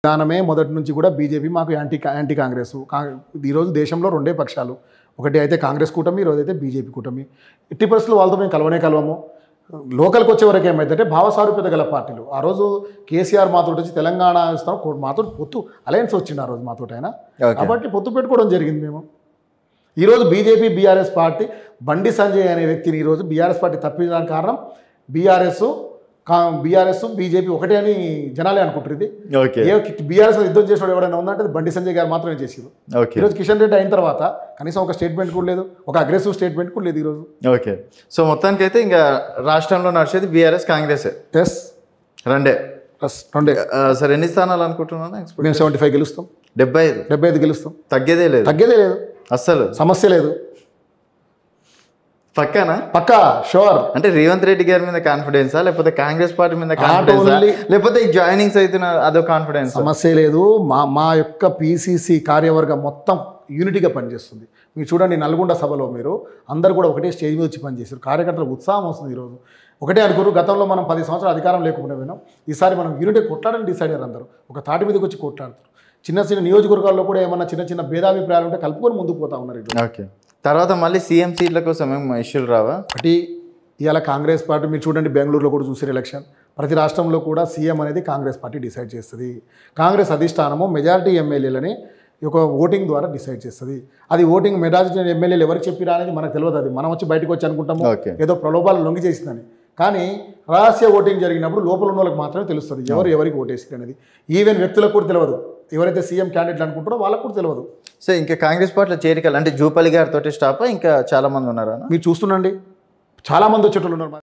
విధానమే మొదటి నుంచి కూడా బీజేపీ మాకు యాంటీ యాంటీ కాంగ్రెస్ కా- ఈరోజు దేశంలో రెండే పక్షాలు ఒకటి అయితే కాంగ్రెస్ కూటమి ఈరోజు అయితే బీజేపీ కూటమి ఎట్టి పరిస్థితుల్లో వాళ్ళతో మేము కలవనే కలవము లోకల్కి వచ్చే వరకు ఏమైందంటే భావసారూప్యత గల పార్టీలు ఆ రోజు కేసీఆర్ మాతో వచ్చి తెలంగాణ ఇస్తాం మాతో పొత్తు అలయన్స్ వచ్చింది ఆ రోజు మాతో ఆయన ఓకే కాబట్టి పొత్తు పెట్టుకోవడం జరిగింది మేము ఈరోజు బీజేపీ బీఆర్ఎస్ పార్టీ బండి సంజయ్ అనే వ్యక్తిని ఈరోజు బీఆర్ఎస్ పార్టీ తప్పించడానికి కారణం బీఆర్ఎస్ కా బీఆర్ఎస్ బీజేపీ ఒకటే అని జనాలే అనుకుంటారు ఇది ఓకే ఏ బీఆర్ఎస్ యుద్ధం చేసిన ఎవరైనా ఉందంటే అది బండి సంజయ్ గారు మాత్రమే చేసారు ఓకే ఈరోజు కిషన్ రెడ్డి అయిన తర్వాత కనీసం ఒక స్టేట్మెంట్ కూడా లేదు ఒక అగ్రెసివ్ స్టేట్మెంట్ కూడా లేదు ఈరోజు ఓకే సో మొత్తానికి అయితే ఇంకా రాష్ట్రంలో నడిచేది బీఆర్ఎస్ కాంగ్రెస్ ఎస్ రెండే ఎస్ రెండే ఆ, సరే ఎన్ని స్థానాలు అనుకుంటున్నాను ఎక్స్పెక్ట్ మేము సెవెంటీ ఫైవ్ గెలుస్తాం డెబ్బై ఐదు డెబ్బై ఐదు గెలుస్తాం తగ్గేదే లేదు తగ్గేదే లేదు అస్సలు సమస్య లేదు పక్కనా పక్కా షూర్ అంటే రేవంత్ రెడ్డి గారి మీద కాన్ఫిడెన్సా లేకపోతే కాంగ్రెస్ పార్టీ మీద కాన్ఫిడెన్సా only- లేకపోతే ఈ జాయినింగ్స్ అవుతున్న అదో కాన్ఫిడెన్స్ సమస్య లేదు మా మా యొక్క పీసీసీ కార్యవర్గం మొత్తం యూనిటీగా పనిచేస్తుంది మీరు చూడండి నల్గొండ సభలో మీరు అందరు కూడా ఒకటే స్టేజ్ మీద వచ్చి పనిచేశారు కార్యకర్తలకు ఉత్సాహం వస్తుంది ఈరోజు ఒకటే అనుకోరు గతంలో మనం పది సంవత్సరాలు అధికారం లేకుండా పోయినాం ఈసారి మనం యూనిటీ కొట్లాడని డిసైడ్ అయ్యారు అందరూ ఒక తాటి మీదకి వచ్చి కొట్లాడుతారు చిన్న చిన్న నియోజకవర్గాల్లో కూడా ఏమన్నా చిన్న చిన్న భేదాభిప్రాయాలు ఉంటే కలుపుకొని ముందుకు పోతా ఉన్నారు ఈరోజు. ఓకే తర్వాత మళ్ళీ సీఎం సీట్ల కోసం ఏం ఇష్యూలు రావా ఒకటి ఇవాళ కాంగ్రెస్ పార్టీ మీరు చూడండి బెంగళూరులో కూడా చూసారు ఎలక్షన్ ప్రతి రాష్ట్రంలో కూడా సీఎం అనేది కాంగ్రెస్ పార్టీ డిసైడ్ చేస్తుంది కాంగ్రెస్ అధిష్టానము మెజారిటీ ఎమ్మెల్యేలని ఒక ఓటింగ్ ద్వారా డిసైడ్ చేస్తుంది అది ఓటింగ్ మెజారిటీ ఎమ్మెల్యేలు ఎవరికి చెప్పిరా అనేది మనకు తెలియదు అది మనం వచ్చి బయటకు వచ్చి అనుకుంటాము ఓకే ఏదో ప్రలోభాలు లొంగి చేసిందని కానీ రహస్య ఓటింగ్ జరిగినప్పుడు లోపల ఉన్న వాళ్ళకి మాత్రమే తెలుస్తుంది ఎవరు ఎవరికి ఓటేసింది అనేది ఈవెన్ వ్యక్తులకు కూడా తెలియదు ఎవరైతే సీఎం క్యాండిడేట్లు అనుకుంటారో వాళ్ళకు కూడా తెలియదు సో ఇంకా కాంగ్రెస్ పార్టీలో చేరికలు అంటే జూపల్లి గారితో స్టాప్ ఇంకా చాలా మంది ఉన్నారా మీరు చూస్తుండండి చాలామంది వచ్చేటోళ్ళు ఉన్నారు